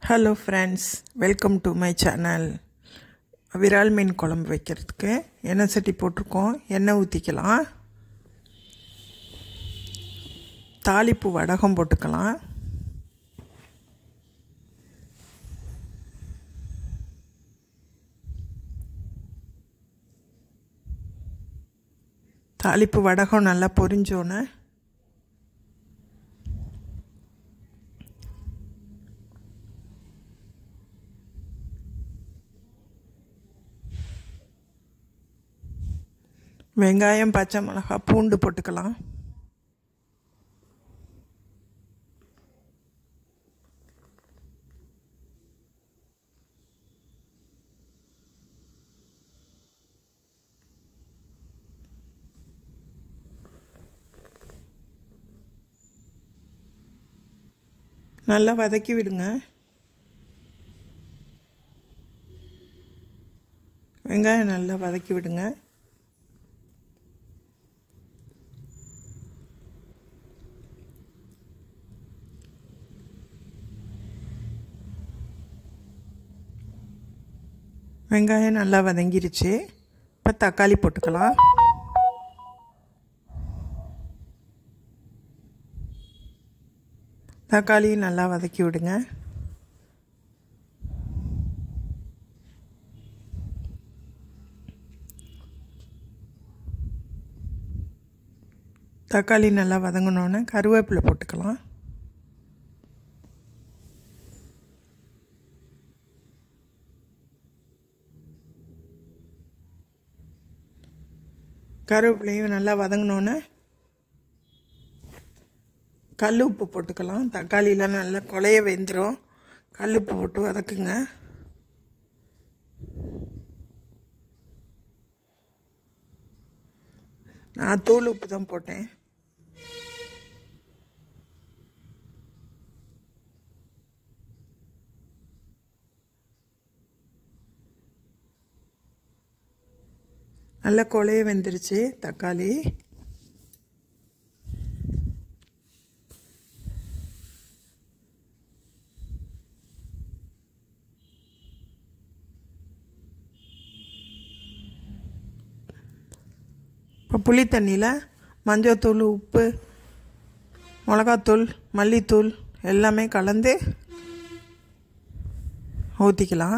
hello friends welcome to my channel விரால் மீன் குழம்பு வைக்கிறதுக்கு எண்ணெய் சட்டி போட்டிருக்கோம் எண்ணெய் ஊற்றிக்கலாம் தாளிப்பு வடகம் போட்டுக்கலாம் தாளிப்பு வடகம் நல்லா பொரிஞ்சோன்னே வெங்காயம் பச்சை மிளகா பூண்டு போட்டுக்கலாம் நல்லா வதக்கி விடுங்க வெங்காயம் நல்லா வதக்கி விடுங்க வெங்காயம் நல்லா வதங்கிருச்சு இப்போ தக்காளி போட்டுக்கலாம் தக்காளி நல்லா வதக்கி விடுங்க தக்காளி நல்லா வதங்கினோன்னே கருவேப்பிலை போட்டுக்கலாம் கருவேப்பிலையும் நல்லா வதங்கினோன்னே கல் உப்பு போட்டுக்கலாம் தக்காளியில் நல்லா கொலைய வெந்துடும் கல் உப்பு போட்டு வதக்குங்க நான் தூள் உப்பு தான் போட்டேன் நல்லா கொலைய வெந்துருச்சு தக்காளி இப்போ புளி தண்ணியில் மஞ்சத்தூள் உப்பு மிளகாத்தூள் மல்லித்தூள் எல்லாமே கலந்து ஊற்றிக்கலாம்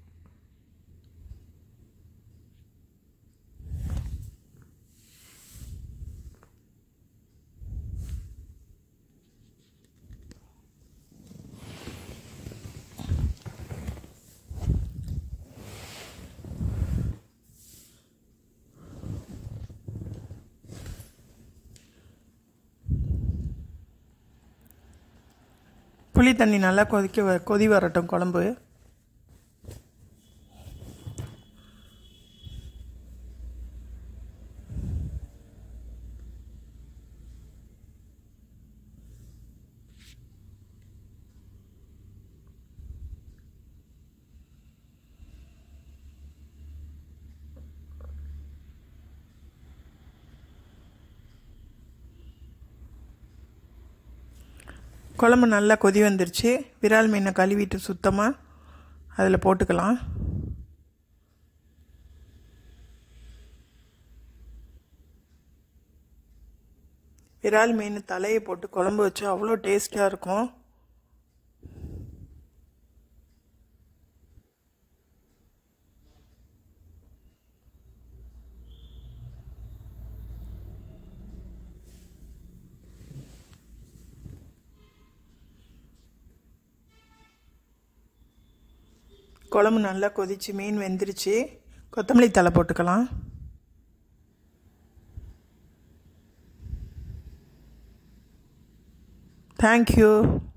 புளி தண்ணி நல்லா கொதிக்க வ கொதி வரட்டும் குழம்பு குழம்பு நல்லா கொதி வந்துருச்சு விரால் மீனை கழுவிட்டு சுத்தமாக அதில் போட்டுக்கலாம் விரால் மீன் தலையை போட்டு குழம்பு வச்சு அவ்வளோ டேஸ்ட்டாக இருக்கும் குழம்பு நல்லா கொதிச்சு மீன் வெந்துருச்சு கொத்தமல்லி தலை போட்டுக்கலாம் தேங்க்யூ